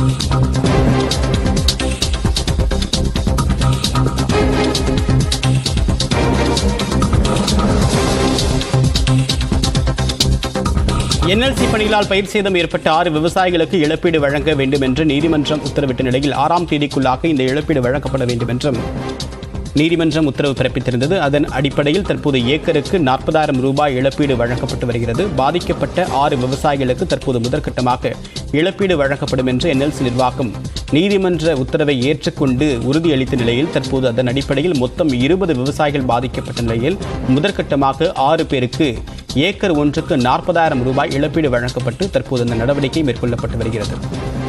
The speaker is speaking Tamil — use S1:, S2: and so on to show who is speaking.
S1: என்எல்சி பணிகளால் பயிர் சேதம் ஏற்பட்ட ஆறு விவசாயிகளுக்கு இழப்பீடு வழங்க வேண்டும் என்று நீதிமன்றம் உத்தரவிட்ட நிலையில் ஆறாம் தேதிக்குள்ளாக இந்த இழப்பீடு வழங்கப்பட வேண்டும் என்றும் நீதிமன்றம் உத்தரவு பிறப்பித்திருந்தது அதன் அடிப்படையில் தற்போது ஏக்கருக்கு நாற்பதாயிரம் ரூபாய் இழப்பீடு வழங்கப்பட்டு வருகிறது பாதிக்கப்பட்ட ஆறு விவசாயிகளுக்கு தற்போது முதற்கட்டமாக இழப்பீடு வழங்கப்படும் என்று என்எல்சி நிர்வாகம் நீதிமன்ற உத்தரவை ஏற்றுக்கொண்டு உறுதியளித்த நிலையில் தற்போது அதன் அடிப்படையில் மொத்தம் இருபது விவசாயிகள் பாதிக்கப்பட்ட நிலையில் முதற்கட்டமாக ஆறு பேருக்கு ஏக்கர் ஒன்றுக்கு நாற்பதாயிரம் ரூபாய் இழப்பீடு வழங்கப்பட்டு தற்போது அந்த நடவடிக்கை மேற்கொள்ளப்பட்டு வருகிறது